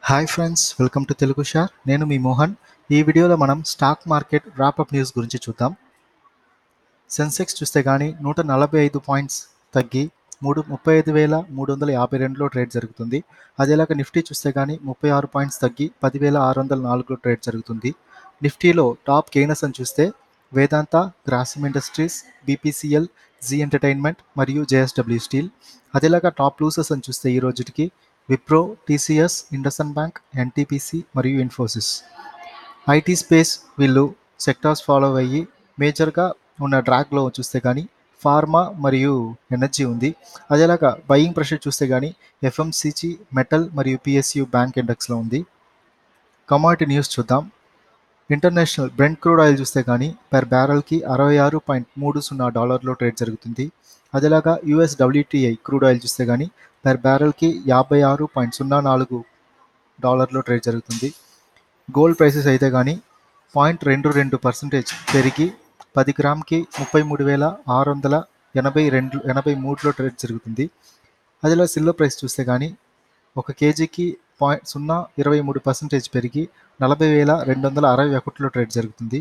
hi friends welcome to Telugu షార్ నేను మీ మోహన్ ఈ వీడియోలో మనం స్టాక్ మార్కెట్ ర్యాపప్ న్యూస్ గురించి చూద్దాం సెన్సెక్స్ చూస్తే కానీ నూట నలభై ఐదు పాయింట్స్ తగ్గి మూడు ముప్పై ఐదు వేల మూడు వందల యాభై రెండులో ట్రేడ్ జరుగుతుంది అదేలాగా నిఫ్టీ చూస్తే కానీ ముప్పై ఆరు పాయింట్స్ తగ్గి పదివేల ఆరు వందల నాలుగులో ట్రేడ్ జరుగుతుంది నిఫ్టీలో టాప్ గెయినర్స్ అని చూస్తే Vedanta Grasim Industries BPCL Zee Entertainment మరియు జేఎస్డబ్ల్యూ స్టీల్ అదేలాగా టాప్ లూసర్స్ అని చూస్తే ఈ రోజుకి Wipro TCS IndusInd Bank NTPC మరియు ఇన్ఫోసిస్ ఐటీ స్పేస్ వీళ్ళు సెక్టార్స్ ఫాలో అయ్యి మేజర్గా ఉన్న డ్రాగ్లో చూస్తే కానీ ఫార్మా మరియు ఎనర్జీ ఉంది అదేలాగా బయింగ్ ప్రెషర్ చూస్తే కానీ ఎఫ్ఎంసీజీ మెటల్ మరియు పిఎస్యు బ్యాంక్ ఇండెక్స్లో ఉంది కమాడిటీ న్యూస్ చూద్దాం ఇంటర్నేషనల్ బ్రెంట్ క్రూడ్ ఆయిల్ చూస్తే కానీ పెర్ బ్యారల్కి అరవై ఆరు పాయింట్ మూడు సున్నా డాలర్లో ట్రేడ్ జరుగుతుంది అదేలాగా యూఎస్ డబ్ల్యూటీఐ క్రూడ్ ఆయిల్ చూస్తే కానీ పెర్ బ్యారల్కి యాభై ఆరు పాయింట్ సున్నా నాలుగు డాలర్లో ట్రేడ్ జరుగుతుంది గోల్డ్ ప్రైసెస్ అయితే కానీ పాయింట్ రెండు రెండు పర్సెంటేజ్ పెరిగి పది గ్రామ్కి ముప్పై మూడు వేల ఆరు వందల ఎనభై రెండు ఎనభై మూడులో ట్రేడ్ జరుగుతుంది అదిలో సిల్వర్ ప్రైస్ చూస్తే కానీ ఒక కేజీకి పాయింట్ సున్నా ఇరవై మూడు పర్సెంటేజ్ పెరిగి నలభై వేల రెండు వందల అరవై ఒకటిలో ట్రేడ్ జరుగుతుంది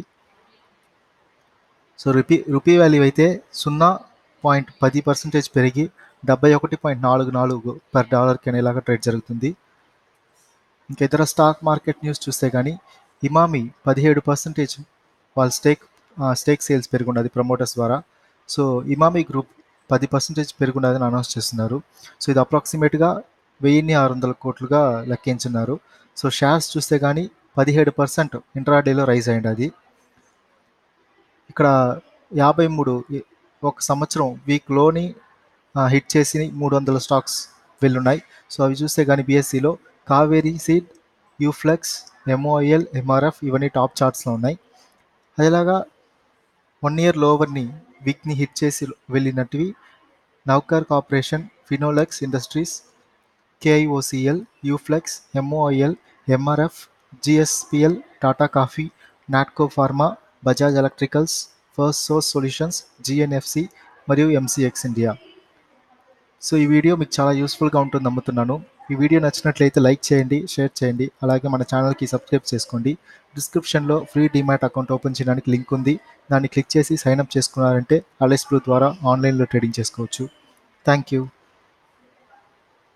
సో రూపీ రూపీ వాల్యూ అయితే సున్నా పాయింట్ పది పర్సెంటేజ్ పెరిగి డెబ్బై ఒకటి పాయింట్ నాలుగు నాలుగు పర్ డాలర్కి అనేలాగా ట్రేడ్ జరుగుతుంది ఇంకా ఇతర స్టాక్ మార్కెట్ న్యూస్ చూస్తే కానీ ఇమామి పదిహేడు పర్సెంటేజ్ వాళ్ళ స్టేక్ స్టేక్ సేల్స్ పెరుగున్నది ప్రమోటర్స్ ద్వారా సో ఇమామి గ్రూప్ పది పర్సెంటేజ్ పెరుగున్నదని అనౌన్స్ చేస్తున్నారు సో ఇది అప్రాక్సిమేట్గా వెయ్యిన్ని ఆరు వందల కోట్లుగా లెక్కించున్నారు సో షేర్స్ చూస్తే కానీ పదిహేడు పర్సెంట్ ఇంట్రాడేలో రైజ్ అయ్యింది అది ఇక్కడ యాభై మూడు ఒక సంవత్సరం వీక్లోని హిట్ చేసి మూడు వందల స్టాక్స్ వెళ్ళున్నాయి సో అవి చూస్తే కానీ బీఎస్సీలో Kaveri Seed Uflex MOIL MRF ఇవన్నీ టాప్ చార్ట్స్లో ఉన్నాయి అదేలాగా వన్ ఇయర్ లోవర్ని వీక్ని హిట్ చేసి వెళ్ళినట్టువి నౌకర్ Corporation Finolex Industries KIOCL Uflex MOIL MRF GSPL Tata Coffee Natco Pharma Bajaj Electricals First Source Solutions GNFC మరియు ఎంసీఎక్స్ ఇండియా సో ఈ వీడియో మీకు చాలా యూస్ఫుల్గా ఉంటుంది నమ్ముతున్నాను ఈ వీడియో నచ్చినట్లయితే లైక్ చేయండి షేర్ చేయండి అలాగే మన ఛానల్కి సబ్స్క్రైబ్ చేసుకోండి డిస్క్రిప్షన్లో ఫ్రీ డిమాట్ అకౌంట్ ఓపెన్ చేయడానికి లింక్ ఉంది దాన్ని క్లిక్ చేసి సైన్అప్ చేసుకున్నారంటే అలెస్ బ్లూ ద్వారా ఆన్లైన్లో ట్రేడింగ్ చేసుకోవచ్చు థ్యాంక్ యూ